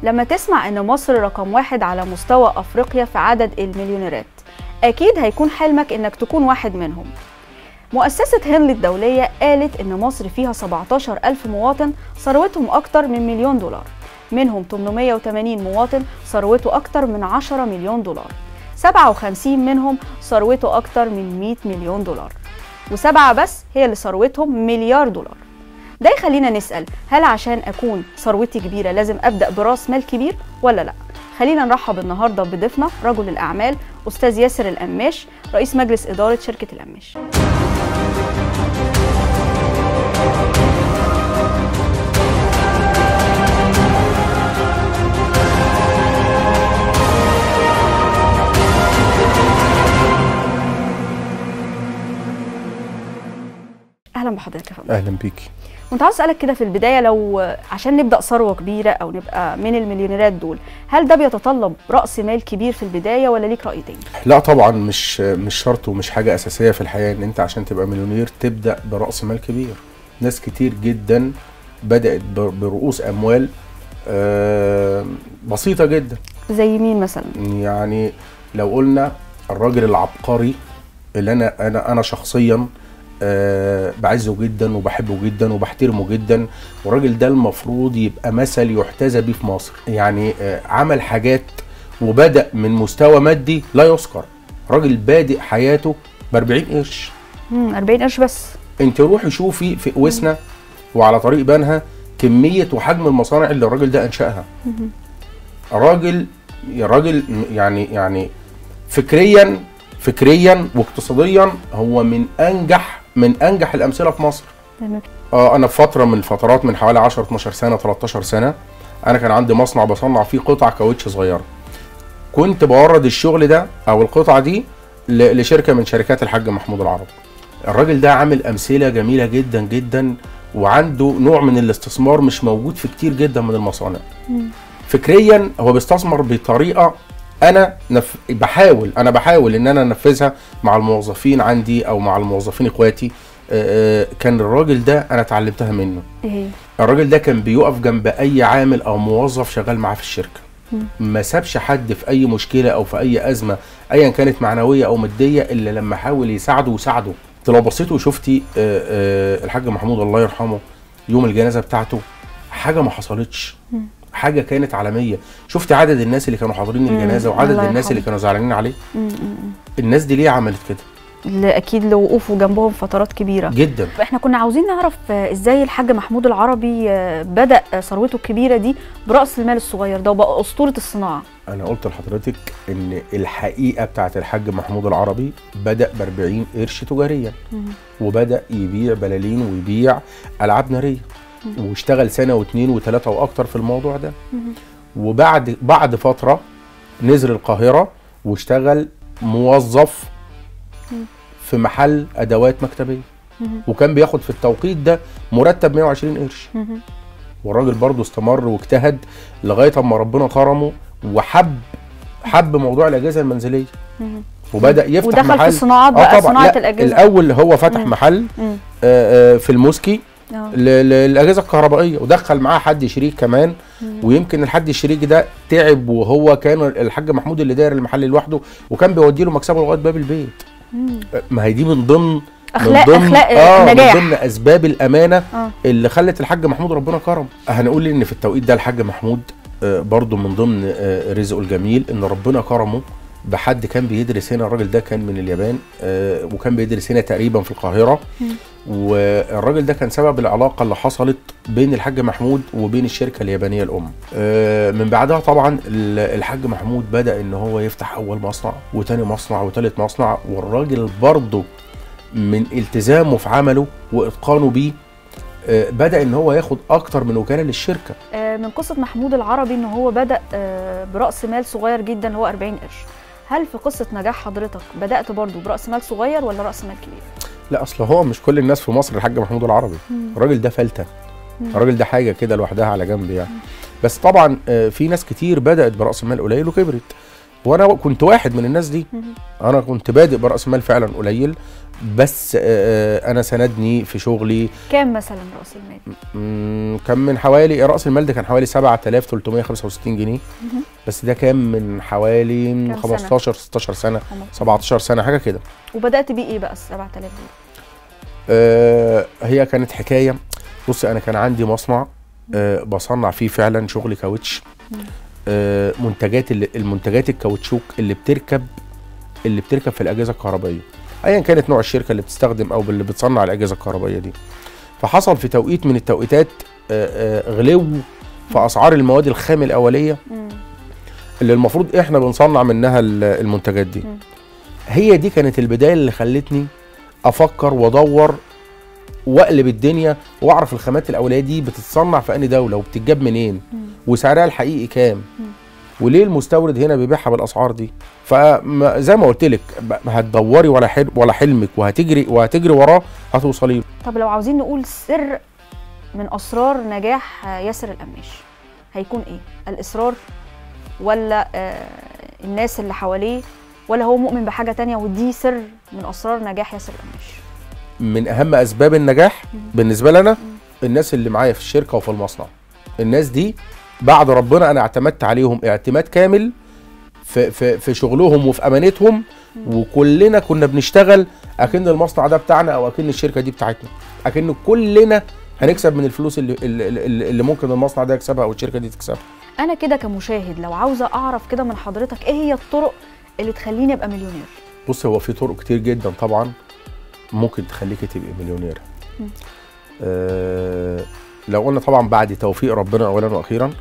لما تسمع ان مصر رقم واحد على مستوى افريقيا في عدد المليونيرات اكيد هيكون حلمك انك تكون واحد منهم مؤسسة هنلي الدولية قالت إن مصر فيها 17 ألف مواطن ثروتهم أكتر من مليون دولار منهم 880 مواطن ثروته أكتر من 10 مليون دولار 57 منهم ثروته أكتر من 100 مليون دولار وسبعة بس هي اللي ثروتهم مليار دولار ده يخلينا نسأل هل عشان أكون ثروتي كبيرة لازم أبدأ براس مال كبير ولا لأ؟ خلينا نرحب النهاردة بضيفنا رجل الأعمال أستاذ ياسر القماش رئيس مجلس إدارة شركة القماش اهلا بحضرتك يا فندم اهلا بيكي كنت عاوز اسالك كده في البدايه لو عشان نبدا ثروه كبيره او نبقى من المليونيرات دول هل ده بيتطلب راس مال كبير في البدايه ولا ليك راي تاني لا طبعا مش مش شرط ومش حاجه اساسيه في الحياه ان انت عشان تبقى مليونير تبدا براس مال كبير ناس كتير جدا بدات ب- برؤوس اموال آه، بسيطه جدا زي مين مثلا يعني لو قلنا الراجل العبقري اللي انا انا انا شخصيا آه بعزه جدا وبحبه جدا وبحترمه جدا والراجل ده المفروض يبقى مثل يحتذى بيه في مصر يعني آه عمل حاجات وبدا من مستوى مادي لا يذكر راجل بادئ حياته ب 40 قرش امم 40 قرش بس انت روحي شوفي في قوسنا وعلى طريق بنها كميه وحجم المصانع اللي الراجل ده انشاها راجل يا راجل يعني يعني فكريا فكريا واقتصاديا هو من انجح من انجح الامثله في مصر تمام. اه انا في فتره من الفترات من حوالي 10 12 سنه 13 سنه انا كان عندي مصنع بصنع فيه قطع كاوتش صغيره كنت بورد الشغل ده او القطعه دي ل- لشركه من شركات الحاج محمود العربي الراجل ده عامل امثله جميله جدا جدا وعنده نوع من الاستثمار مش موجود في كتير جدا من المصانع فكريا هو بيستثمر بطريقه انا نف... بحاول انا بحاول ان انا انفذها مع الموظفين عندي او مع الموظفين اخواتي آه، آه، كان الراجل ده انا اتعلمتها منه ايه هي الراجل ده كان بيقف جنب اي عامل او موظف شغال معاه في الشركه ما سابش حد في اي مشكله او في اي ازمه ايا كانت معنويه او ماديه الا لما حاول يساعده وساعده انت لو بصيت وشفتي آه، آه، الحاج محمود الله يرحمه يوم الجنازه بتاعته حاجه ما حصلتش حاجه كانت عالميه شفت عدد الناس اللي كانوا حاضرين مم. الجنازه وعدد الله الناس يرحمه. اللي كانوا زعلانين عليه مم، مم، مم. الناس دي ليه عملت كده اللي اكيد لوقوفه جنبهم فترات كبيره جدا احنا كنا عاوزين نعرف آه، ازاي الحاج محمود العربي آه، بدا آه، ثروته الكبيره دي براس المال الصغير ده وبقى اسطوره الصناعه انا قلت لحضرتك ان الحقيقه بتاعت الحاج محمود العربي بدا ب 40 قرش تجاريا وبدا يبيع بلالين ويبيع العاب ناريه واشتغل سنه واثنين وثلاثه واكتر في الموضوع ده وبعد بعد فتره نزل القاهره واشتغل موظف في محل ادوات مكتبيه وكان بياخد في التوقيت ده مرتب 120 قرش والراجل برضه استمر واجتهد لغايه اما ربنا كرمه وحب حب موضوع الاجهزه المنزليه وبدا يفتح ودخل محل في الصناعات بقى صناعه لا، الاجهزه الاول هو فتح مم. محل مم. آه، آه، في الموسكي آه. ل- ل- للاجهزه الكهربائيه ودخل معاه حد شريك كمان ويمكن الحد الشريك ده تعب وهو كان الحاج محمود اللي داير المحل لوحده وكان بيودي له مكسبه لغايه باب البيت مم. آه، ما هي دي من ضمن اخلاق من ضمن اخلاق آه النجاح من ضمن اسباب الامانه اه اللي خلت الحاج محمود ربنا كرم هنقول ان في التوقيت ده الحاج محمود آه، برضو من ضمن آه، رزقه الجميل ان ربنا كرمه بحد كان بيدرس هنا الراجل ده كان من اليابان آه، وكان بيدرس هنا تقريبا في القاهره والراجل ده كان سبب العلاقه اللي حصلت بين الحاج محمود وبين الشركه اليابانيه الام آه، من بعدها طبعا ال- الحاج محمود بدا ان هو يفتح اول مصنع وتاني مصنع وتالت مصنع والراجل برضه من التزامه في عمله واتقانه بيه آه، بدا ان هو ياخد اكتر من وكاله للشركه آه، من قصه محمود العربي ان هو بدا آه، براس مال صغير جدا اللي هو 40 قرش هل في قصه نجاح حضرتك بدات برضو براس مال صغير ولا راس مال كبير لا اصل هو مش كل الناس في مصر الحاج محمود العربي الراجل ده فلته الراجل ده حاجه كده لوحدها على جنب يعني بس طبعا آه، في ناس كتير بدات براس مال قليل وكبرت وانا كنت واحد من الناس دي انا كنت بادئ براس مال فعلا قليل بس آه، آه، انا سندني في شغلي كام مثلا راس المال مم، كان من حوالي راس المال ده كان حوالي 7365 جنيه مهم. بس ده كان من حوالي كام سنة؟ 15 16 سنه خمسة. 17 سنه حاجه كده وبدات بيه ايه بقى ال 7000 دول آه، هي كانت حكايه بص انا كان عندي مصنع آه، بصنع فيه فعلا شغل كاوتش مم. آه، منتجات اللي المنتجات الكاوتشوك اللي بتركب اللي بتركب في الاجهزه الكهربائيه ايا كانت نوع الشركه اللي بتستخدم او اللي بتصنع الاجهزه الكهربائيه دي فحصل في توقيت من التوقيتات آه، آه، غلو في اسعار المواد الخام الاوليه مم. اللي المفروض احنا بنصنع منها ال- المنتجات دي مم. هي دي كانت البدايه اللي خلتني افكر وادور واقلب الدنيا واعرف الخامات الاوليه دي بتتصنع في انهي دوله وبتتجاب منين مم. وسعرها الحقيقي كام مم. وليه المستورد هنا بيبيعها بالاسعار دي فزي ما قلت لك ب- هتدوري ولا حلم ولا حلمك وهتجري وهتجري وراه هتوصلي له طب لو عاوزين نقول سر من اسرار نجاح آه، ياسر القماش هيكون ايه الاصرار ولا آه الناس اللي حواليه ولا هو مؤمن بحاجه تانية ودي سر من اسرار نجاح ياسر القماش من اهم اسباب النجاح مم. بالنسبه لنا الناس اللي معايا في الشركه وفي المصنع الناس دي بعد ربنا انا اعتمدت عليهم اعتماد كامل في في في شغلهم وفي امانتهم وكلنا كنا بنشتغل اكن المصنع ده بتاعنا او اكن الشركه دي بتاعتنا اكن كلنا هنكسب من الفلوس اللي اللي, اللي اللي ممكن المصنع ده يكسبها او الشركه دي تكسبها انا كده كمشاهد لو عاوزه اعرف كده من حضرتك ايه هي الطرق اللي تخليني ابقى مليونير بص هو في طرق كتير جدا طبعا ممكن تخليكي تبقي مليونير مم. آه لو قلنا طبعا بعد توفيق ربنا اولا واخيرا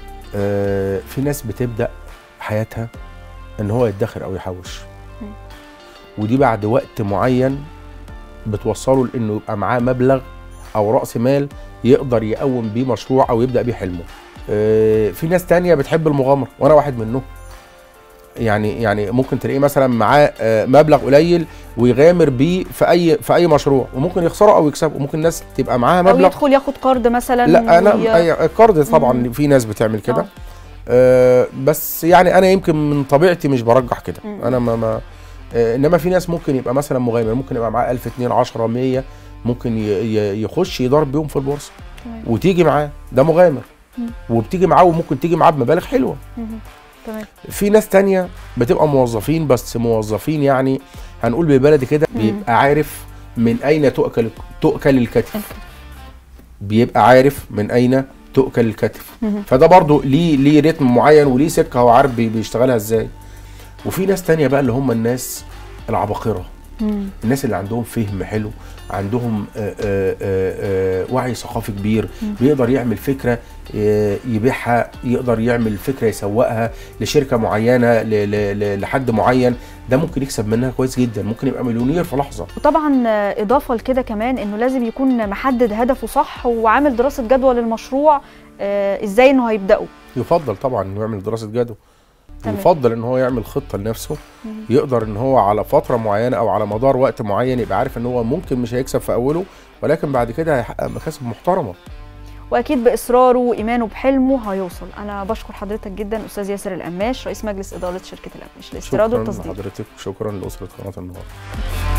آه في ناس بتبدا حياتها ان هو يدخر او يحوش مم. ودي بعد وقت معين بتوصله لانه يبقى معاه مبلغ او راس مال يقدر يقوم بيه مشروع او يبدا بيه حلمه آه في ناس تانية بتحب المغامره وانا واحد منهم يعني يعني ممكن تلاقيه مثلا معاه آه، مبلغ قليل ويغامر بيه في اي في اي مشروع وممكن يخسره او يكسبه وممكن ناس تبقى معاها او مبلغ يدخل ياخد قرض مثلا لا انا وي- أي- القرض طبعا مم. في ناس بتعمل كده آه. آه بس يعني انا يمكن من طبيعتي مش برجح كده مم. انا ما, ما آه انما في ناس ممكن يبقى مثلا مغامر ممكن يبقى معاه 1000 2 10 100 ممكن ي- ي- يخش يضرب بيهم في البورصه تمام. وتيجي معاه ده مغامر مم. وبتيجي معاه وممكن تيجي معاه بمبالغ حلوه مهم. تمام في ناس تانية بتبقى موظفين بس موظفين يعني هنقول بالبلدي كده مم. بيبقى عارف من اين تؤكل تؤكل الكتف الكتف. بيبقى عارف من اين تؤكل الكتف مهم. فده برضو ليه ليه رتم معين وليه سكه هو عارف بي- بيشتغلها ازاي وفي ناس تانية بقى اللي هم الناس العباقره مم. الناس اللي عندهم فهم حلو عندهم آآ آآ آآ وعي ثقافي كبير مم. بيقدر يعمل فكره آه، يبيعها يقدر يعمل فكره يسوقها لشركه معينه ل- ل- ل- لحد معين ده ممكن يكسب منها كويس جدا ممكن يبقى مليونير في لحظه وطبعا آه، اضافه لكده كمان انه لازم يكون محدد هدفه صح وعامل دراسه جدوى للمشروع آه، ازاي انه هيبداه يفضل طبعا انه يعمل دراسه جدوى تمام. يفضل ان هو يعمل خطه لنفسه مم. يقدر ان هو على فتره معينه او على مدار وقت معين يبقى عارف ان هو ممكن مش هيكسب في اوله ولكن بعد كده هيحقق مكاسب محترمه واكيد باصراره وايمانه بحلمه هيوصل انا بشكر حضرتك جدا استاذ ياسر القماش رئيس مجلس اداره شركه القماش لاستيراد شكرا والتصدير لحضرتك شكرا لاسره قناه النهار